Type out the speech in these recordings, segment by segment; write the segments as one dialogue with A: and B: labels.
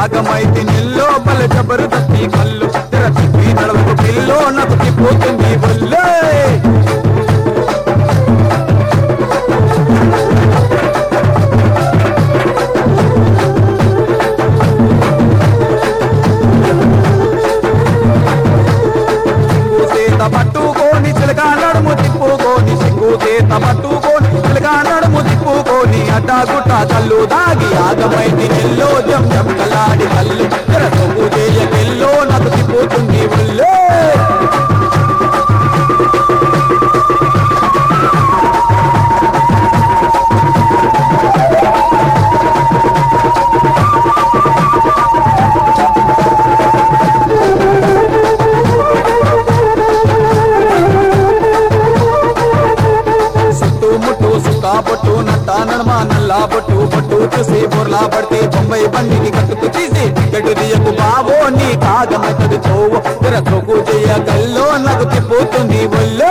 A: ఆగమైతే నిల్లో బల జబర్దస్తి కళ్ళు తెర తిప్పి నడవకు పిల్లో నాకు తిప్పుతుంది ఒళ్ళే సిగ్గు చేత పట్టుకోని చిలక నడుము తిప్పుకోని సిగ్గు చేత పట్టుకోని చిలక నడుము తిప్పుకోని అడ్డాగుట్ట కళ్ళు దాగి ఆగమైంది నెల్లో జం జం కలాడి కళ్ళు తెర సొగ్గు చేయకెల్లో నాకు తిప్పుతుంది ఒళ్ళే సుట్టు ముట్టు సుక్కా పట్టు నట్ట నడమ నల్లా పట్టు పట్టు చూసి బొర్లా పడితే బొంబాయి బండిని కట్టుకు తీసి టికెట్ తీయకు బావో నీ కాగమతది పోవు తెర సొగ్గు చేయ కల్లో నాకు తిప్పుతుంది ఒళ్ళే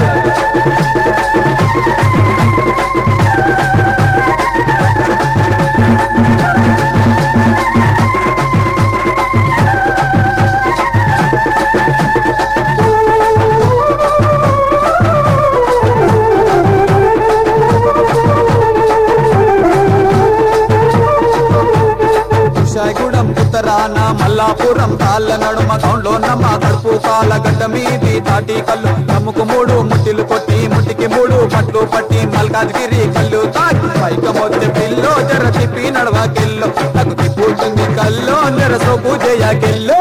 A: విశాఖగూడెం ఉత్తరాన మల్లాపురం తాళ్ళ నడుమ గౌండ్లో నమ్మ కడుపు కాల గడ్డ మీది తాటి కళ్ళు నమ్ముకు మూడు ముట్టిలు కొట్టి ముట్టికి మూడు పట్లు పట్టి మల్కాజ్గిరి కళ్ళు తాకి పైక మొత్తం పిల్లో జర తిప్పి నడవకెల్లో నాకు తిప్పుతుంది కల్లో నెర సోపు చేయకెల్లో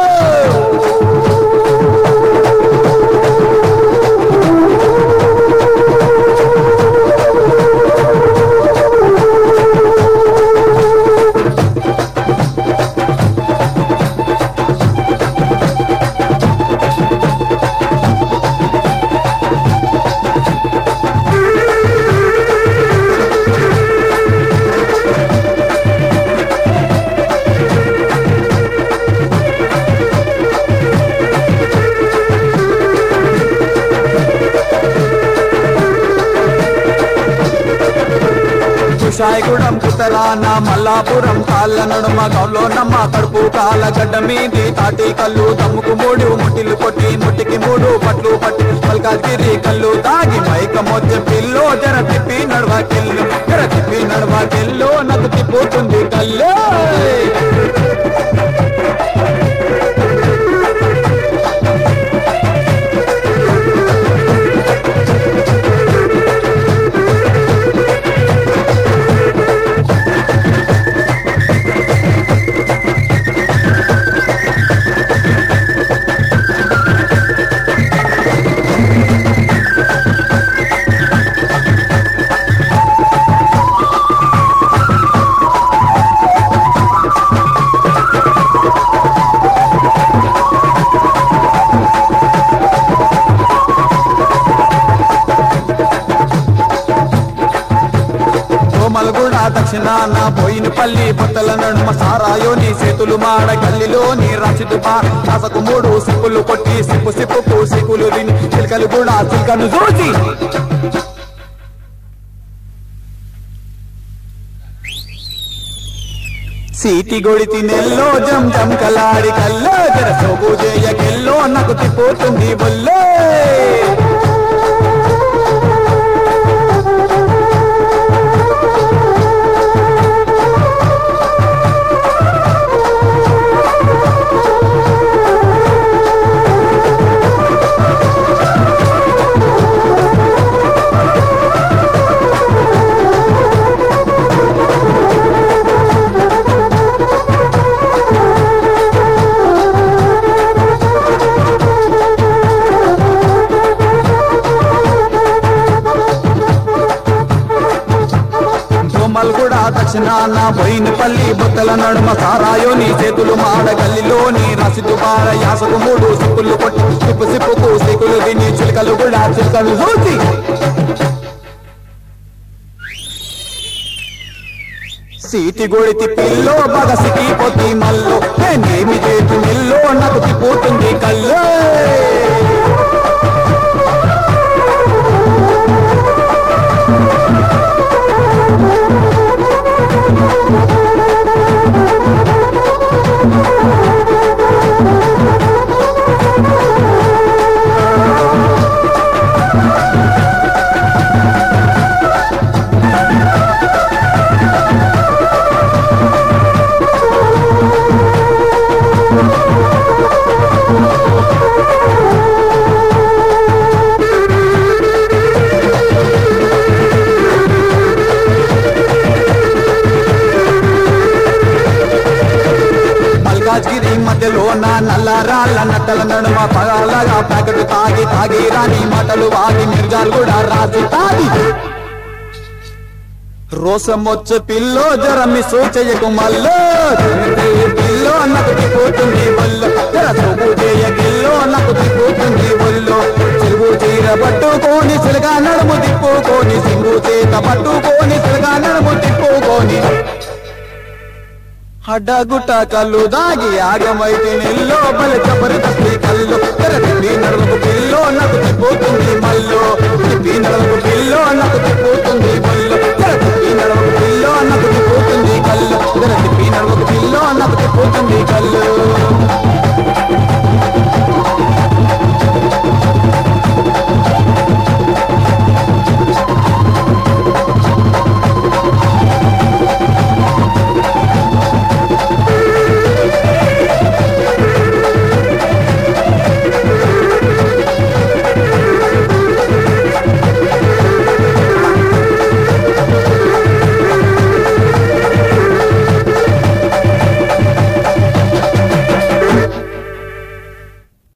A: విశాఖగూడెం ఉత్తరాన మల్లాపురం కాళ్ళ నడుమ గౌలో నమ్మ కడుపు కాల గడ్డ మీది తాటి కళ్ళు దమ్ముకు మూడు ముట్టిలు కొట్టి ముట్టికి మూడు పట్లు పట్టి పల్కాల్తిరి కళ్ళు తాగి మైక మొత్తం పిల్లో జర తిప్పి నడవకెళ్ళు జర తిప్పి నడవకెళ్ళు నాకు తిప్పుతుంది కల్లో కోమలగూడ దక్షిణాన పోయినపల్లి బొత్తల నడుమ సారాయోని చేతులు మాడ గల్లిలోని రచితు కాసకు మూడు సిప్పులు కొట్టి సిప్పు సిప్పుకు సిక్కులు తిని చిలకలు కూడా చిలకను చూసి సీటి గొడితి నెల్లో జం జం కలాడి కల్లో జర సోగు చేయకెల్లో నాకు తిప్పుతుంది బొల్లో కోమల్గూడ దక్షిణాన బోయినపల్లి బొత్తల నడుమ సారాయోని చేతులు మాడ గల్లిలోని రసిదు బార యాసకు మూడు సిప్పులు కొట్టి సిప్పు సిప్పుకు సిక్కులు తిని చిలకలు కూడా చిలకలు చూసి సీటి గొడితి పిల్లో బగసికి పొత్తి మల్లో నేనేమి చేతు నిల్లో నాకు తిప్పుతుంది కల్లో బంగారాల నట్టల నడుమ పగాలగా ప్యాకెట్ తాగి తాగి రాని మాటలు వాగి మిర్జాలు కూడా రాసి తాగి రోసమొచ్చ పిల్లో జరమి సూచయకు మల్లో పిల్లో నాకు తిప్పుతుంది ఒళ్ళు జర సొమ్ము చేయ గిల్లో నాకు తిప్పుతుంది ఒళ్ళు చెరువు చీర పట్టుకొని సిలగా నడుము తిప్పుకొని సింగు చేత పట్టుకొని సిలగా నడుము తిప్పుకొని అడ్డగుట్ట కళ్ళు దాగి ఆగమైతే నెల్లో బలి జబర్దస్తి కళ్ళు తెర తిప్పి నడుముకు పిల్లో నాకు తిప్పుతుంది మల్లో తిప్పి నడుముకు పిల్లో నాకు తిప్పుతుంది మల్లో తెర తిప్పి నడుముకు పిల్లో నాకు తిప్పుతుంది కళ్ళు తెర తిప్పి నడుముకు పిల్లో నాకు తిప్పుతుంది కళ్ళు